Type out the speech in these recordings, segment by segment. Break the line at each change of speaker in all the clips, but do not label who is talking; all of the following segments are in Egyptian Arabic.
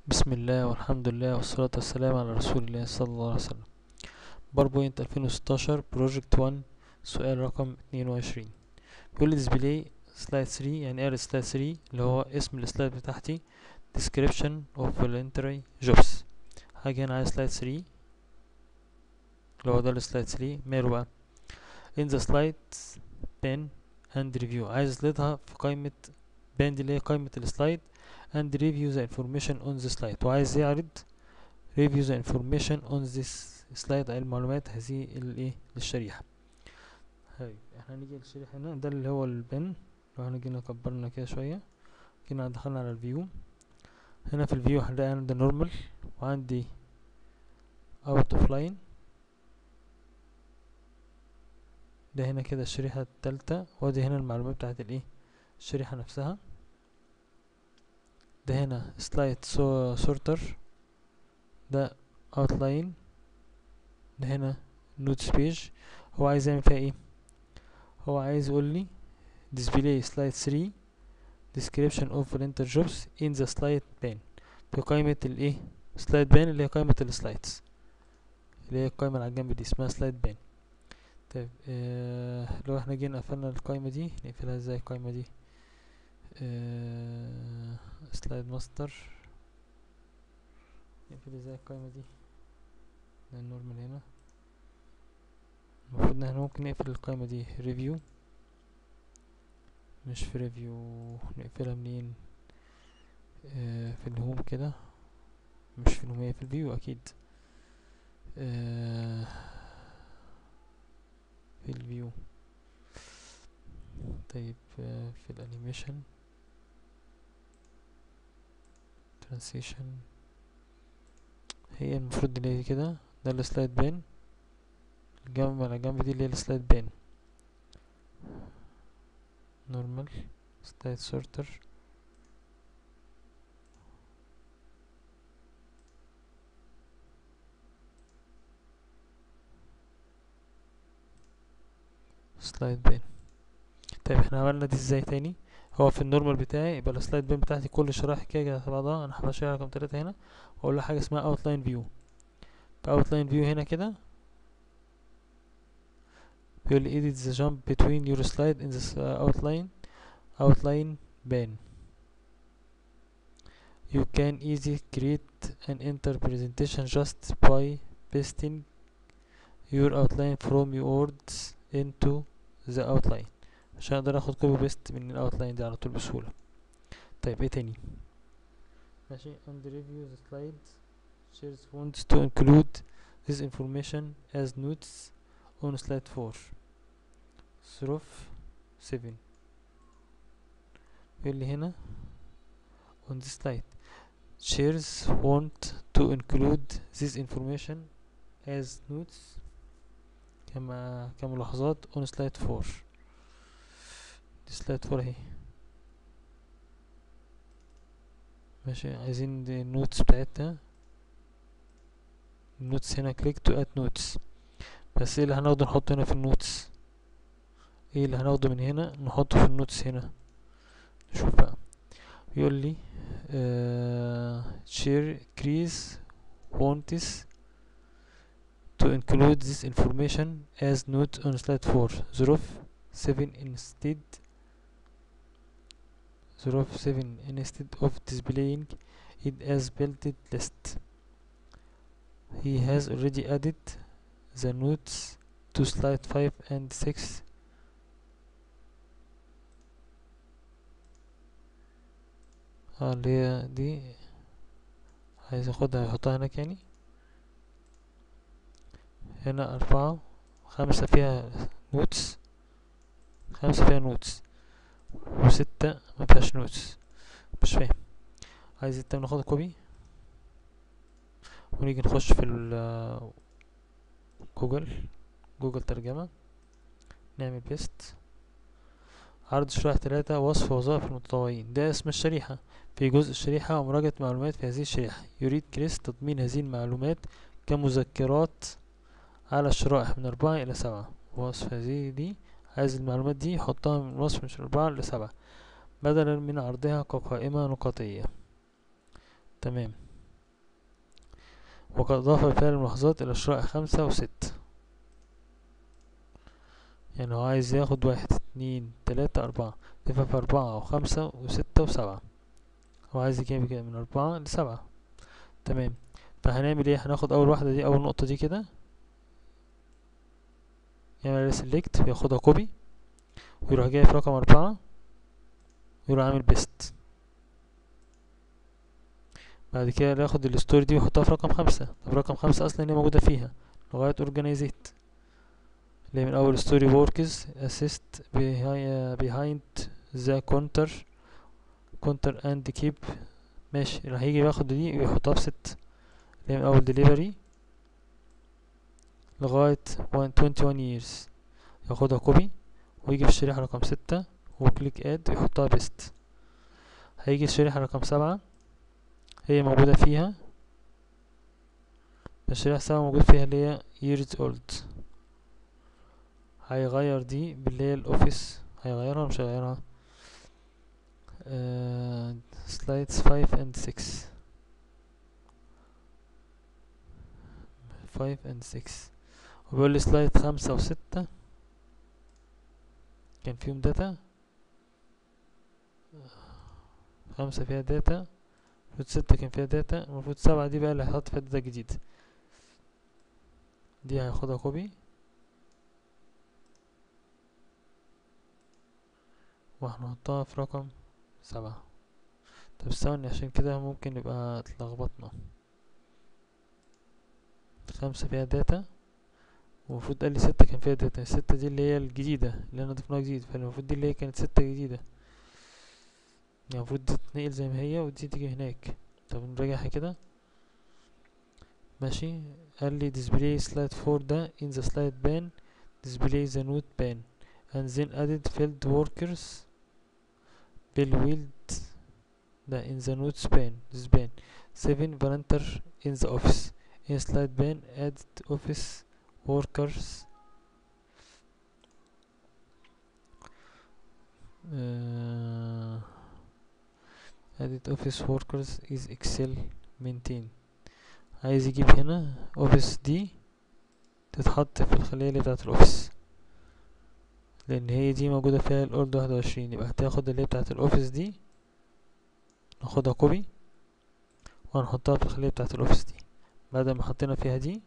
بسم الله والحمد لله والصلاة والسلام على رسول الله صلى الله عليه وسلم باربوينت 2016 بروجكت 1 سؤال رقم 22 بيقول لي display سلايد 3 يعني ايه سلايد 3 اللي هو اسم السلايد بتاعتي description of voluntary jobs هاجي هنا على سلايد 3 اللي هو ده السلايد 3 ماله بقى in the slides pen and review عايز اسلدها في قائمة بان دي اللي هي قائمة السلايد and review the information on the slide وعايز يعرض review the information on this slide أي المعلومات هذه الايه الشريحة هاي احنا هنيجي للشريحة هنا ده اللي هو البن لو احنا جينا كبرنا كده شوية جينا دخلنا على الفيو هنا في الفيو هنلاقي عندي نورمال وعندي اوت اوف لاين ده هنا كده الشريحة التالتة وادي هنا المعلومات بتاعت الايه الشريحة نفسها ده هنا سلايد سورتر ده اوتلاين ده هنا نوتس بيج هو عايز يعمل فيها ايه هو عايز يقول لي display slide 3 description of volunteer jobs in the slide pane في قائمة الايه slide pane اللي هي قائمة السلايدز اللي هي القائمة اللي على الجنب دي اسمها slide pane طيب آه لو احنا جينا قفلنا القائمة دي نقفلها ازاي القائمة دي آه سلايد ماستر نقفل ازاي القائمة دي ده النورمال هنا المفروض ان احنا ممكن نقفل القائمة دي ريفيو مش في ريفيو نقفلها منين آه في الهوم كده مش في الهوم هي في الفيو اكيد آه في الفيو طيب آه في الانيميشن ترانسيشن هي المفروض اللي هي كده ده السلايد بان الجنب على جنب دي اللي هي السلايد بان نورمال سلايد سورتر سلايد بان طيب احنا عملنا دي ازاي تاني هو في النورمال بتاعي يبقى السلايد بان بتاعتي كل شرايح كده جنب بعضها انا هحط شريحه رقم تلاتة هنا واقول له حاجه اسمها اوتلاين فيو في اوتلاين فيو هنا كده بيقول لي edit the jump between your slide in this uh, outline outline ban you can easily create an enter presentation just by pasting your outline from your words into the outline عشان اقدر اخد كوبي بيست من الاوتلاين دي على طول بسهولة طيب ايه تاني ماشي and review the slides shares wants to include this information as notes on slide 4 ظروف 7 يقول لي هنا on this slide shares want to include this information as notes كما كملاحظات on slide 4 دي سلايد 4 اهي ماشي عايزين دي النوتس بتاعتها النوتس هنا كليك تو اد نوتس بس ايه اللي هناخده نحطه هنا في النوتس ايه اللي هناخده من هنا نحطه في النوتس هنا نشوف بقى يقول لي share crease wants to include this information as note on slide 4 ظروف 7 instead ظروف 7 instead of displaying it as built list he has already added the notes to slide 5 and 6 اه اللي هي دي عايز اخدها يحطها هناك يعني هنا أربعة خمسة فيها نوتس خمسة فيها نوتس وستة ما فيهاش نوتس مش فاهم عايز التاني ناخد كوبي ونيجي نخش في ال جوجل جوجل ترجمة نعمل بيست عرض شرائح تلاتة وصف وظائف المتطوعين ده اسم الشريحة في جزء الشريحة ومراجعة معلومات في هذه الشريحة يريد كريس تضمين هذه المعلومات كمذكرات على الشرائح من أربعة إلى سبعة وصف هذه دي عايز المعلومات دي يحطها من وصف من أربعة لسبعة بدلا من عرضها كقائمة نقطية تمام وقد أضاف بفعل الملاحظات إلى الشرائح خمسة وستة يعني هو عايز ياخد واحد اتنين تلاتة أربعة يبقى في أربعة وخمسة وستة وسبعة هو عايز يجيب كده من أربعة لسبعة تمام فهنعمل ايه هناخد أول واحدة دي أول نقطة دي كده يعمل عليها سيلكت وياخدها كوبي ويروح جاي في رقم أربعة ويروح عامل بيست بعد كده ياخد الستوري دي ويحطها في رقم خمسة طب رقم خمسة أصلا هي موجودة فيها لغاية أورجانيزيت اللي هي من أول ستوري وركز assist behind the counter counter and keep ماشي راح يجي ياخد دي ويحطها في ست اللي هي من أول delivery لغاية 21 years ياخدها كوبي ويجي في الشريحة رقم ستة وكليك اد ويحطها بيست هيجي الشريحة رقم سبعة هي موجودة فيها الشريحة سبعة موجود فيها اللي هي years old هيغير دي باللي هي الاوفيس هيغيرها مش هيغيرها uh, slides 5 and 6 5 and 6 وبيقول لي سلايد خمسة وستة كان فيهم داتا خمسة فيها داتا المفروض ستة كان فيها داتا المفروض سبعة دي بقى اللي هيحط فيها داتا جديد دي هياخدها كوبي وهنحطها في رقم سبعة طب ثواني عشان كده ممكن يبقى اتلخبطنا خمسة فيها داتا ومفروض قال لي ستة كان فيها داتا الستة دي اللي هي الجديدة اللي انا ضفناها جديد فالمفروض دي اللي هي كانت ستة جديدة يعني المفروض دي تتنقل زي ما هي ودي تيجي هناك طب نراجعها كده ماشي قال لي display slide 4 ده in the slide pane display the note pane and then added field workers بالويلد ده in the notes pane this pane 7 volunteer in the office in slide pane added office workers uh, added office workers is excel maintain عايز يجيب هنا office دي تتحط في الخلية اللي بتاعت الاوفيس لان هي دي موجودة فيها الاولد واحد وعشرين يبقى هتاخد اللي هي بتاعت الاوفيس دي ناخدها كوبي وهنحطها في الخلية بتاعت الاوفيس دي بعد ما حطينا فيها دي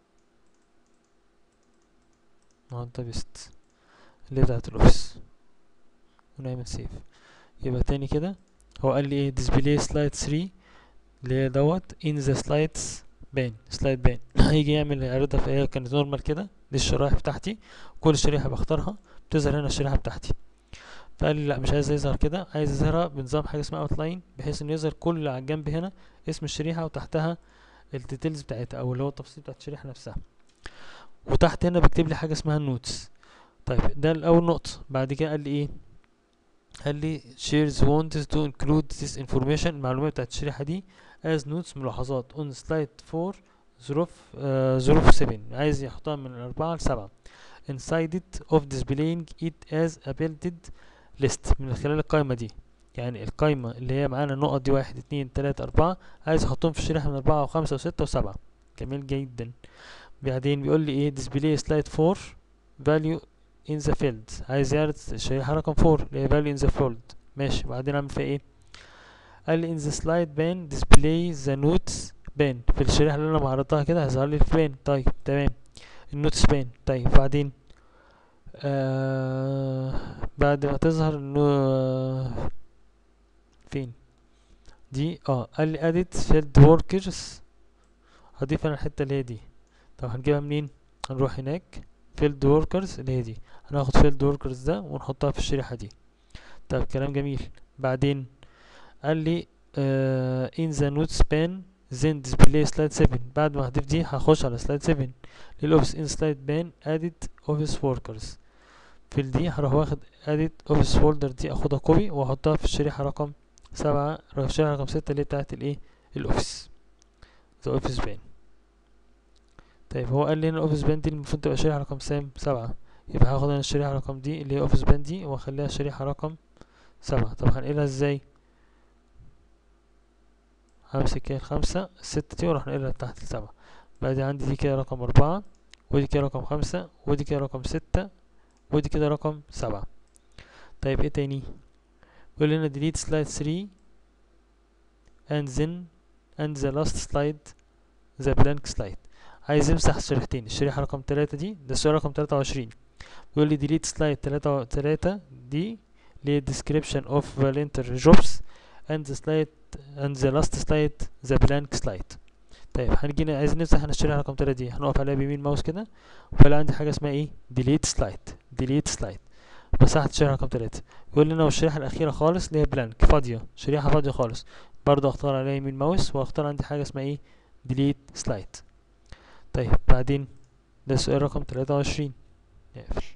نحطها بيست اللي هي بتاعت الاوفيس ونعمل سيف يبقى تاني كده هو قال لي ايه display slide 3 اللي هي دوت in the slides بان سلايد بان هيجي يعمل يعرضها في هي كانت نورمال كده دي الشرائح بتاعتي كل شريحة بختارها بتظهر هنا الشريحة بتاعتي فقال لي لا مش عايز يظهر كده عايز يظهرها بنظام حاجة اسمها اوتلاين بحيث انه يظهر كل اللي على الجنب هنا اسم الشريحة وتحتها الديتيلز بتاعتها او اللي هو التفاصيل بتاعت الشريحة نفسها وتحت هنا بكتب لي حاجة اسمها النوتس طيب ده الأول نقطة بعد كده قال لي ايه قال لي shares wants to include this information المعلومات بتاعت الشريحة دي as notes ملاحظات on slide 4 ظروف آه ظروف 7 عايز يحطها من الأربعة لسبعة inside it of displaying it as a built list من خلال القائمة دي يعني القائمة اللي هي معانا النقط دي واحد اتنين تلاتة أربعة عايز أحطهم في الشريحة من أربعة وخمسة وستة وسبعة جميل جدا بعدين بيقول لي ايه display slide 4 value in the field عايز يعرض الشريحة رقم 4 اللي هي value in the field ماشي بعدين أعمل فيها ايه قال لي in the slide pane display the notes pane في الشريحة اللي أنا معرضتها كده هيظهر لي البين طيب تمام النوتس بين طيب بعدين آه بعد ما تظهر انه فين دي اه قال لي edit field workers هضيف انا الحتة اللي هي دي طب هنجيبها منين هنروح هناك field workers اللي هي دي هناخد field workers ده ونحطها في الشريحة دي طب كلام جميل بعدين قال لي آه in the notes pane then display slide 7 بعد ما هضيف دي هخش على slide 7 للأوفيس in slide pane edit office workers في دي هروح واخد edit office folder دي اخدها كوبي واحطها في الشريحة رقم سبعة في الشريحة رقم ستة اللي هي بتاعت الايه الاوفيس the office pane طيب هو قال لي هنا الاوفيس بان دي المفروض تبقى شريحة رقم سام سبعة يبقى هاخد انا الشريحة رقم دي اللي هي اوفيس بان دي واخليها الشريحة رقم سبعة طب هنقلها ازاي همسك كده الخمسة الستة دي واروح نقلها لتحت لسبعة بقى دي عندي دي كده رقم أربعة ودي كده رقم خمسة ودي كده رقم ستة ودي كده رقم سبعة طيب ايه تاني يقول لنا delete slide 3 and then and the last slide the blank slide عايز يمسح الشريحتين الشريحة رقم تلاتة دي ده السؤال رقم تلاتة وعشرين بيقول لي delete slide تلاتة تلاتة دي اللي هي description of volunteer jobs and the slide and the last slide the blank slide طيب هنجي عايز نمسح هنا الشريحة رقم تلاتة دي هنقف عليها بيمين ماوس كده ولا عندي حاجة اسمها ايه delete slide delete slide مسحت الشريحة رقم تلاتة يقول لنا والشريحة الأخيرة خالص اللي هي بلانك فاضية شريحة فاضية خالص برضه اختار عليها يمين ماوس واختار عندي حاجة اسمها ايه delete slide طيب بعدين ده السؤال رقم تلاتة وعشرين نقفل